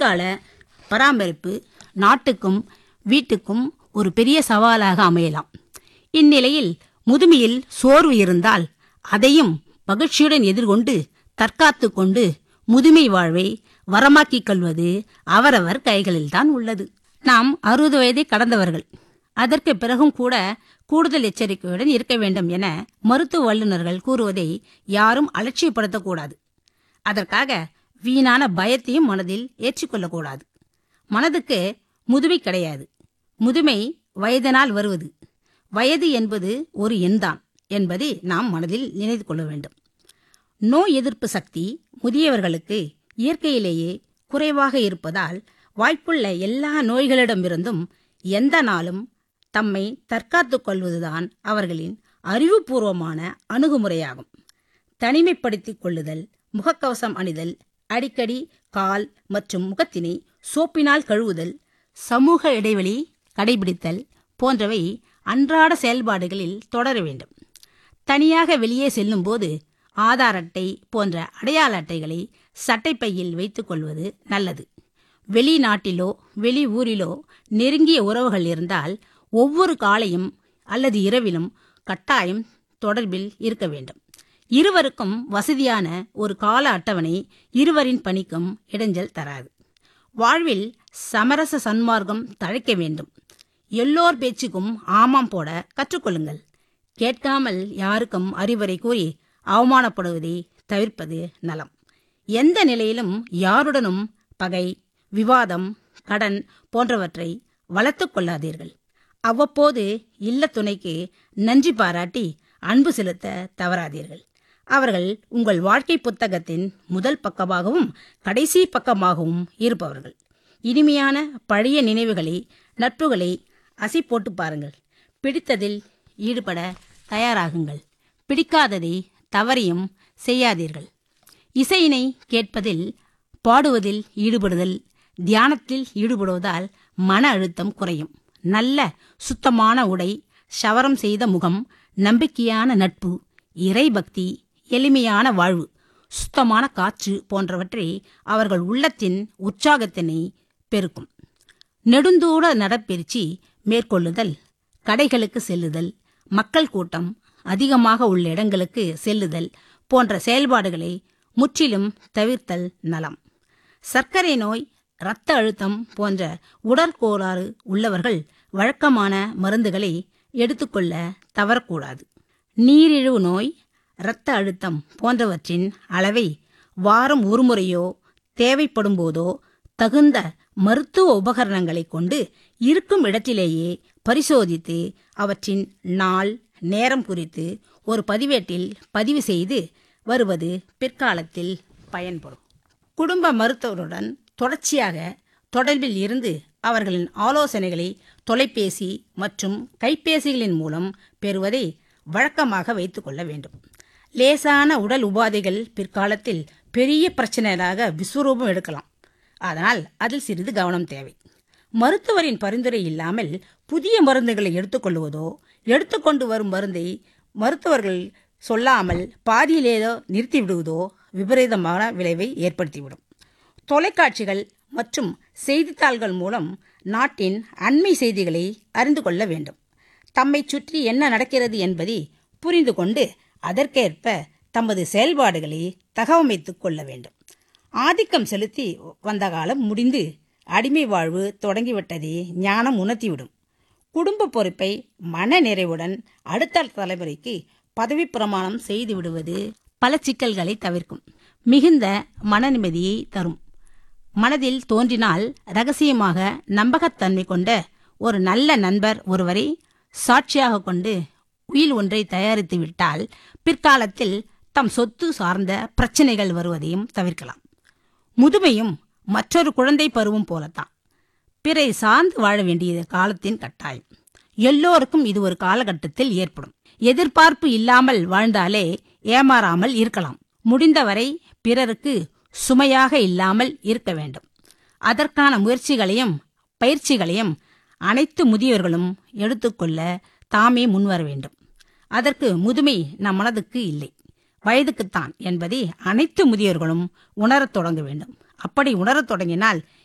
எதிர்கால பராமரிப்பு நாட்டுக்கும் வீட்டுக்கும் ஒரு பெரிய சவாலாக அமையலாம் இந்நிலையில் முதுமையில் சோர்வு இருந்தால் அதையும் மகிழ்ச்சியுடன் எதிர்கொண்டு தற்காத்து கொண்டு முதுமை வாழ்வை வரமாக்கிக் கொள்வது அவரவர் கைகளில்தான் உள்ளது நாம் அறுபது வயதை கடந்தவர்கள் அதற்கு பிறகும் கூட கூடுதல் எச்சரிக்கையுடன் இருக்க வேண்டும் என மருத்துவ வல்லுநர்கள் கூறுவதை யாரும் அலட்சியப்படுத்தக்கூடாது அதற்காக வீணான பயத்தையும் மனதில் ஏற்றுக்கொள்ளக்கூடாது மனதுக்கு முதுமை கிடையாது முதுமை வயதினால் வருவது வயது என்பது ஒரு எண்தான் என்பதை நாம் மனதில் நினைத்து கொள்ள வேண்டும் நோய் எதிர்ப்பு சக்தி முதியவர்களுக்கு இயற்கையிலேயே குறைவாக இருப்பதால் வாய்ப்புள்ள எல்லா நோய்களிடமிருந்தும் எந்த நாளும் தம்மை தற்காத்துக் கொள்வதுதான் அவர்களின் அறிவுபூர்வமான அணுகுமுறையாகும் தனிமைப்படுத்திக் கொள்ளுதல் முகக்கவசம் அணிதல் அடிக்கடி கால் மற்றும் முகத்தினை சோப்பினால் கழுவுதல் சமூக இடைவெளி கடைபிடித்தல் போன்றவை அன்றாட செயல்பாடுகளில் தொடர வேண்டும் தனியாக வெளியே செல்லும்போது ஆதார் அட்டை போன்ற அடையாள அட்டைகளை சட்டைப்பையில் வைத்துக் கொள்வது நல்லது வெளிநாட்டிலோ வெளி ஊரிலோ நெருங்கிய உறவுகள் இருந்தால் ஒவ்வொரு காலையும் அல்லது இரவிலும் கட்டாயம் தொடர்பில் இருக்க வேண்டும் இருவருக்கும் வசதியான ஒரு கால அட்டவணை இருவரின் பணிக்கும் இடைஞ்சல் தராது வாழ்வில் சமரச சன்மார்க்கம் தழைக்க வேண்டும் எல்லோர் பேச்சுக்கும் ஆமாம் போட கற்றுக்கொள்ளுங்கள் கேட்காமல் யாருக்கும் அறிவுரை கூறி அவமானப்படுவதை தவிர்ப்பது நலம் எந்த நிலையிலும் யாருடனும் பகை விவாதம் கடன் போன்றவற்றை வளர்த்துக் கொள்ளாதீர்கள் அவ்வப்போது இல்ல துணைக்கு நன்றி பாராட்டி அன்பு செலுத்த தவறாதீர்கள் அவர்கள் உங்கள் வாழ்க்கை புத்தகத்தின் முதல் பக்கமாகவும் கடைசி பக்கமாகவும் இருப்பவர்கள் இனிமையான பழைய நினைவுகளை நட்புகளை அசி போட்டு பாருங்கள் பிடித்ததில் ஈடுபட தயாராகுங்கள் பிடிக்காததை தவறியும் செய்யாதீர்கள் இசையினை கேட்பதில் பாடுவதில் ஈடுபடுதல் தியானத்தில் ஈடுபடுவதால் மன அழுத்தம் குறையும் நல்ல சுத்தமான உடை சவரம் செய்த முகம் நம்பிக்கையான நட்பு இறைபக்தி எளிமையான வாழ்வு சுத்தமான காற்று போன்றவற்றை அவர்கள் உள்ளத்தின் உற்சாகத்தினை பெருக்கும் நெடுந்தூர நடப்பயிற்சி மேற்கொள்ளுதல் கடைகளுக்கு செல்லுதல் மக்கள் கூட்டம் அதிகமாக உள்ள இடங்களுக்கு செல்லுதல் போன்ற செயல்பாடுகளை முற்றிலும் தவிர்த்தல் நலம் சர்க்கரை நோய் இரத்த அழுத்தம் போன்ற உடற்கோளாறு உள்ளவர்கள் வழக்கமான மருந்துகளை எடுத்துக்கொள்ள தவறக்கூடாது நீரிழிவு நோய் இரத்த அழுத்தம் போன்றவற்றின் அளவை வாரம் ஒருமுறையோ தேவைப்படும் போதோ தகுந்த மருத்துவ உபகரணங்களை கொண்டு இருக்கும் இடத்திலேயே பரிசோதித்து அவற்றின் நாள் நேரம் குறித்து ஒரு பதிவேட்டில் பதிவு செய்து வருவது பிற்காலத்தில் பயன்படும் குடும்ப மருத்துவருடன் தொடர்ச்சியாக தொடர்பில் இருந்து அவர்களின் ஆலோசனைகளை தொலைபேசி மற்றும் கைபேசிகளின் மூலம் பெறுவதை வழக்கமாக வைத்துக் கொள்ள வேண்டும் லேசான உடல் உபாதைகள் பிற்காலத்தில் பெரிய பிரச்சனையாக விஸ்வரூபம் எடுக்கலாம் அதனால் அதில் சிறிது கவனம் தேவை மருத்துவரின் பரிந்துரை இல்லாமல் புதிய மருந்துகளை எடுத்துக்கொள்வதோ எடுத்துக்கொண்டு வரும் மருந்தை மருத்துவர்கள் சொல்லாமல் பாதியிலேதோ நிறுத்திவிடுவதோ விபரீதமான விளைவை ஏற்படுத்திவிடும் தொலைக்காட்சிகள் மற்றும் செய்தித்தாள்கள் மூலம் நாட்டின் அண்மை செய்திகளை அறிந்து கொள்ள வேண்டும் தம்மை சுற்றி என்ன நடக்கிறது என்பதை புரிந்து கொண்டு அதற்கேற்ப தமது செயல்பாடுகளை தகவமைத்துக் கொள்ள வேண்டும் ஆதிக்கம் செலுத்தி வந்த காலம் முடிந்து அடிமை வாழ்வு தொடங்கிவிட்டதை ஞானம் உணர்த்திவிடும் குடும்ப பொறுப்பை மன நிறைவுடன் அடுத்த தலைமுறைக்கு பதவி பிரமாணம் செய்து விடுவது பல சிக்கல்களை தவிர்க்கும் மிகுந்த மன நிம்மதியை தரும் மனதில் தோன்றினால் ரகசியமாக நம்பகத்தன்மை கொண்ட ஒரு நல்ல நண்பர் ஒருவரை சாட்சியாக கொண்டு உயில் ஒன்றை தயாரித்து விட்டால் பிற்காலத்தில் தம் சொத்து சார்ந்த பிரச்சனைகள் வருவதையும் தவிர்க்கலாம் முதுமையும் மற்றொரு குழந்தை பருவம் போலத்தான் பிறை சார்ந்து வாழ வேண்டியது காலத்தின் கட்டாயம் எல்லோருக்கும் இது ஒரு காலகட்டத்தில் ஏற்படும் எதிர்பார்ப்பு இல்லாமல் வாழ்ந்தாலே ஏமாறாமல் இருக்கலாம் முடிந்தவரை பிறருக்கு சுமையாக இல்லாமல் இருக்க வேண்டும் அதற்கான முயற்சிகளையும் பயிற்சிகளையும் அனைத்து முதியோர்களும் எடுத்துக்கொள்ள தாமே முன்வர வேண்டும் அதற்கு முதுமை நம் மனதுக்கு இல்லை வயதுக்குத்தான் என்பதை அனைத்து முதியோர்களும் உணரத் தொடங்க வேண்டும் அப்படி உணரத் தொடங்கினால்